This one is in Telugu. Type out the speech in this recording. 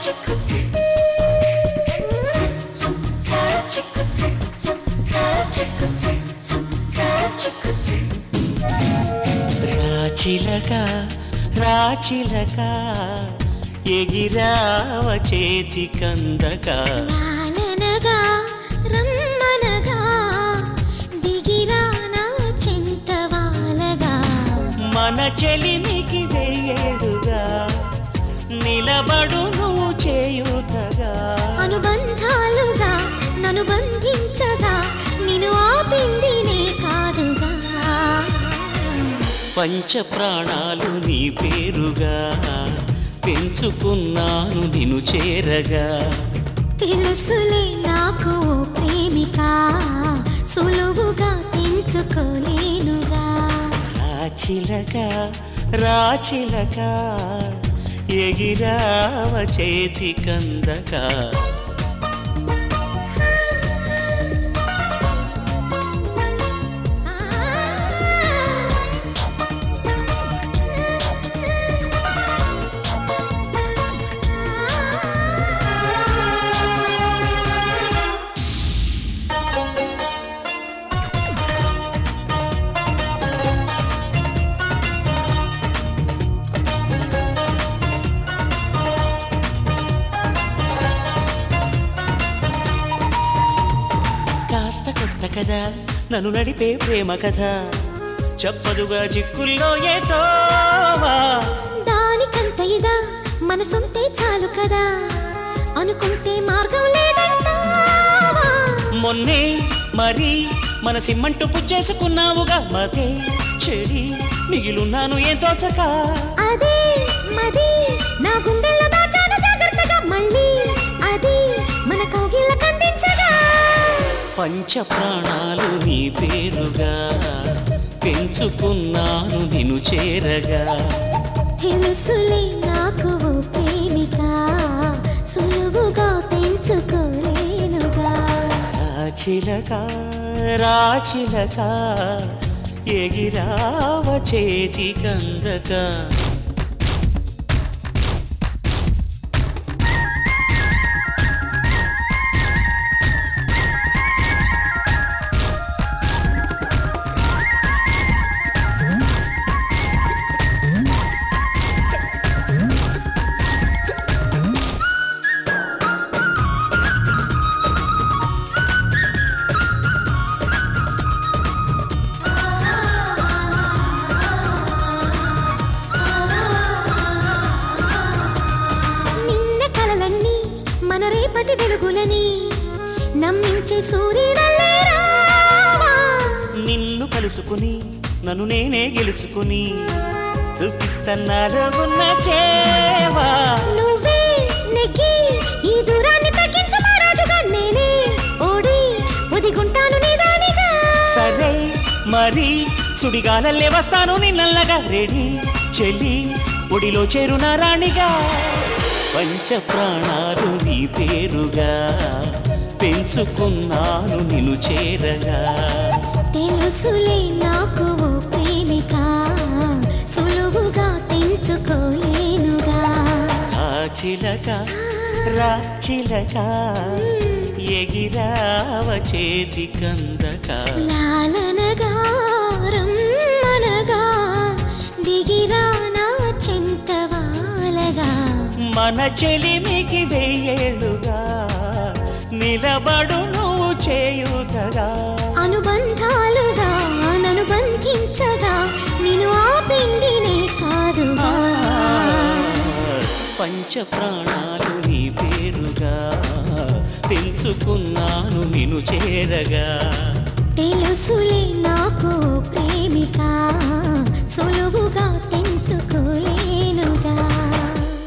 రాచిలక రాచిలక ఎగిరావ చేతి కందక లాలనగా రమ్మనగా దిగిరానా చింతవాలగా మన చెలిమికి వెయ్యేడుగా నిలబడు నువ్వు చేయుతగా అనుబంధాలుగా నన్ను బంధించగా నిన్ను ఆపిందినే కాదుగా పంచ ప్రాణాలు నీ పేరుగా పెంచుకున్నాను నిన్ను చేరగా తెలుసులే నాకు ఓ ప్రేమిక సులువుగా తెంచుకోలేనుగా రాచిలక రాచిలక ఎగిరావ చేతి కందక కాస్త కొత్త కదా నన్ను నడిపే ప్రేమ కథ చెప్పదుగా చిక్కుల్లో ఏతోవా దానికంత ఇదా మనసుంటే చాలు కదా అనుకుంటే మార్గం లేదంటావా మొన్నే మరి మన సిమ్మంటు పుచ్చేసుకున్నావుగా మదే చెడి మిగిలున్నాను ఏం తోచక అదే మది నా గుండెల్లో దాచాను జాగ్రత్తగా మళ్ళీ అది మన కౌగిళ్ళ కందించగా పంచ ప్రాణాలు నీ పేరుగా పెంచుకున్నాను నిన్ను చేరగా తెలుసులే నాకు ఓ ప్రేమిక సులువుగా తెంచుకోలేనుగా రాచిలక రాచిలక ఎగిరావ చేతి కందక నిన్న కలలన్నీ మన రేపటి వెలుగులని నమ్మించే సూర్యుడల్లే రావా నిన్ను కలుసుకుని నన్ను నేనే గెలుచుకుని చూపిస్తన్నాడు ఉన్న చేవా నువ్వే నెగ్గి ఈ దూరాన్ని తగ్గించు మహారాజుగా నేనే ఓడి ఒదిగుంటాను నీదానిగా సరే మరి సుడిగాలల్లే వస్తాను నిన్నల్లగా రెడీ చెల్లి ఒడిలో చేరున రాణిగా పంచ ప్రాణాలు నీ పేరుగా పెంచుకున్నాను నిన్ను చేరగా తెలుసులే నాకు ఓ ప్రేమిక సులువుగా తెంచుకోలేనుగా ఆ చిలక రా చిలక ఎగిరావ చేతి కందక లాలనగా రమ్మనగా దిగిరానా చింతవాలగా మన చెలిమికి వెయ్యేళ్ళుగా నిలబడు నువ్వు చేయుతగా అనుబంధాలుగా నన్ను బంధించగా నేను ఆపిందినే కాదుగా పంచ ప్రాణాలు నీ పేరుగా పెంచుకున్నాను నిన్ను చేరగా తెలుసులే నాకు ఓ ప్రేమిక సులువుగా తెంచుకోలేనుగా